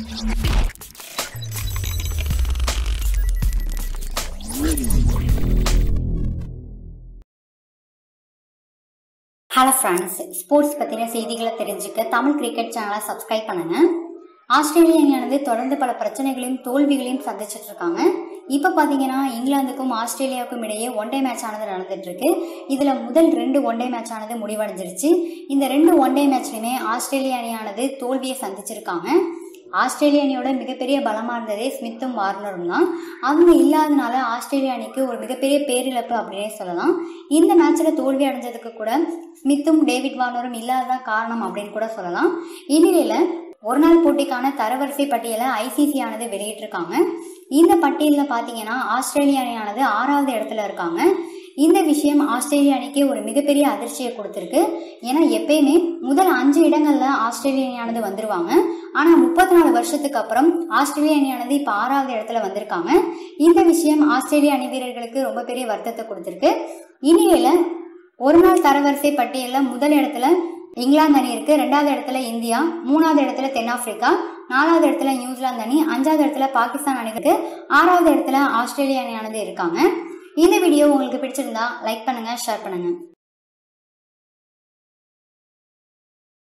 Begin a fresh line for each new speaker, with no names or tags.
hello friends sports பற்றின செய்திகளை தெரிஞ்சுக்க தமிழ் கிரிக்கெட் சேனலை சப்ஸ்கிரைப் பண்ணுங்க ஆஸ்திரேலிய அணியானது தொடர்ந்து பல பிரச்சனைகளையும் தோல்விகளையும் சந்திச்சிட்டு இருக்காங்க இப்போ பார்த்தீங்கன்னா இங்கிலாந்துக்கும் ஆஸ்திரேலியாவுக்கும் இடையே ஒன் டே மேட்ச் ஆனது நடந்துட்டு இருக்கு இதில் முதல் ரெண்டு ஒன் டே மேட்ச் ஆனது முடிவடைஞ்சிருச்சு இந்த ரெண்டு ஒன் டே மேட்ச்லையுமே ஆஸ்திரேலிய அணியானது தோல்வியை சந்திச்சிருக்காங்க ஆஸ்திரேலிய அணியோட மிகப்பெரிய பலமாக இருந்ததே ஸ்மித்தும் வார்னரும் தான் அவங்க இல்லாதனால ஆஸ்திரேலிய அணிக்கு ஒரு மிகப்பெரிய பேரிழப்பு அப்படின்னே சொல்லலாம் இந்த மேட்ச்சில் தோல்வி அடைஞ்சதுக்கு கூட ஸ்மித்தும் டேவிட் வார்னரும் இல்லாததான் காரணம் அப்படின்னு கூட சொல்லலாம் இந்நிலையில் ஒரு நாள் போட்டிக்கான தரவரிசை பட்டியலை ஐசிசி ஆனது வெளியிட்டிருக்காங்க இந்த பட்டியலில் பார்த்தீங்கன்னா ஆஸ்திரேலிய அணியானது ஆறாவது இடத்துல இருக்காங்க இந்த விஷயம் ஆஸ்திரேலிய அணிக்கு ஒரு மிகப்பெரிய அதிர்ச்சியை கொடுத்துருக்கு ஏன்னா எப்பயுமே முதல் அஞ்சு இடங்கள்ல ஆஸ்திரேலிய அணியானது வந்துருவாங்க ஆனா முப்பத்தி நாலு வருஷத்துக்கு அப்புறம் ஆஸ்திரேலிய அணியானது இப்ப ஆறாவது இடத்துல வந்திருக்காங்க இந்த விஷயம் ஆஸ்திரேலிய அணி வீரர்களுக்கு ரொம்ப பெரிய வருத்தத்தை கொடுத்துருக்கு இனியில ஒரு நாள் தரவரிசை பட்டியலில் முதல் இடத்துல இங்கிலாந்து அணி இருக்கு ரெண்டாவது இடத்துல இந்தியா மூணாவது இடத்துல தென்னாப்பிரிக்கா நாலாவது இடத்துல நியூசிலாந்து அணி அஞ்சாவது இடத்துல பாகிஸ்தான் அணி இருக்கு ஆறாவது இடத்துல ஆஸ்திரேலிய அணியானது இருக்காங்க இந்த வீடியோ உங்களுக்கு பிடிச்சிருந்தா லைக் பண்ணுங்க ஷேர் பண்ணுங்க